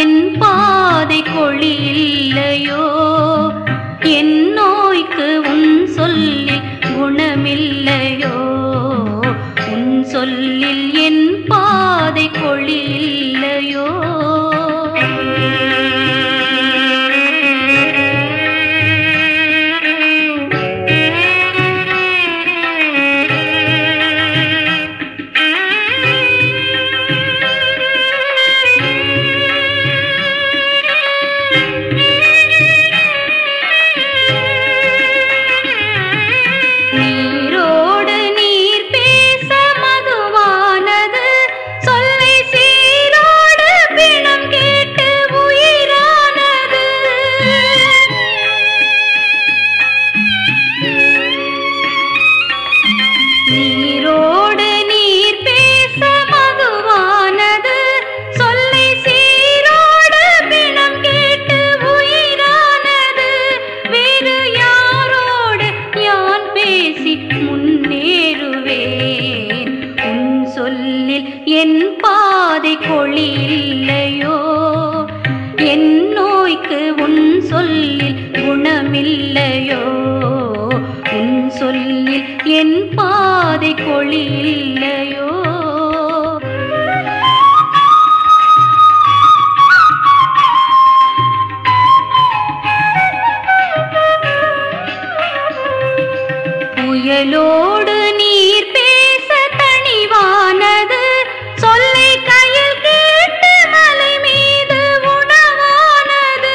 என் பாதை கொழி இல்லையோ என் நோய்க்கு உன் சொல்லில் குணமில்லையோ உன் சொல்லில் என் பாதை கொழி இல்லையோ நீரோடு நீர் பேச மதுவானது சொல்லை சீரோடு பிணம் கேட்டு உயிரானது நீரோடு நீர் பேச மதுவானது சொல்லை சீரோடு பிணம் கேட்டு உயிரானது வேறு யாரோடு யான் பேசி முன்னேறுவேன் உன் சொல்லில் என் பாதை கொழி இல்லையோ என் நோய்க்கு உன் சொல்லில் குணமில்லையோ உன் சொல்லில் என் பாதை கொழி இல்லையோ புயலோடு நீர் பேச தணிவானது சொல்லை கையில் கேட்டு மலை மீது உணவானது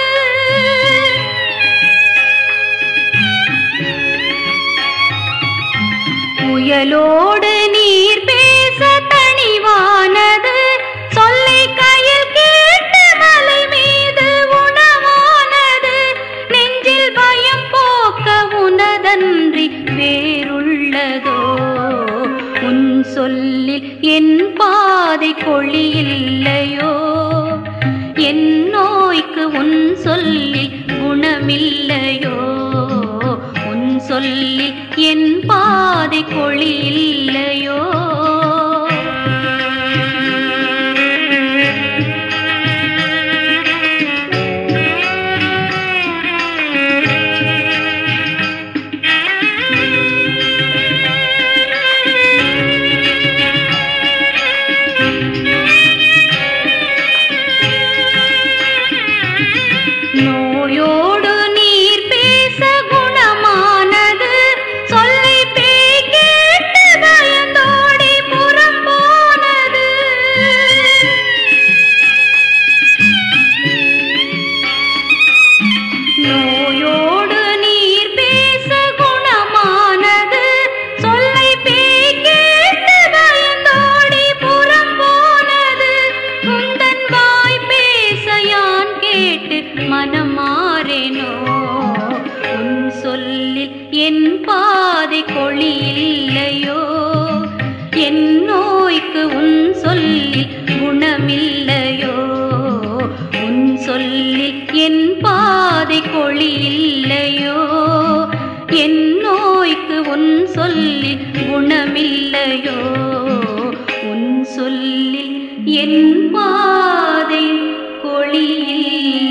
புயலோடு நீர் பேச தணிவானது சொல்லை கையில் கேட்டு மலை மீது உணவானது நெஞ்சில் பயம் போக்க உனதன்றி வேறுள்ளதோ உன் சொல்லில் என் பாதை கொழி இல்லையோ என் நோய்க்கு உன் சொல்லில் குணமில்லையோ உன் சொல்லில் என் பாதை கொழி இல்லையோ நோயோடு நீர் பேச குணமானது சொல்லை பேய் கேட்டு பயந்தோடி புறம் போனது நோயோடு நீர் பேச குணமானது சொல்லை பேய் கேட்டு பயந்தோடி புறம் போனது உந்தன் வாய் பேச யான் கேட்டு மனம் மாறேனோ உன் சொல்லில் என் பாதை கொழி இல்லையோ என் நோய்க்கு உன் சொல்லில் குணமில்லையோ உன் சொல்லில் என் பாதை கொழி இல்லையோ என் நோய்க்கு உன் சொல்லில் குணமில்லையோ உன் சொல்லில் என் பாதை கொழி இல்லையோ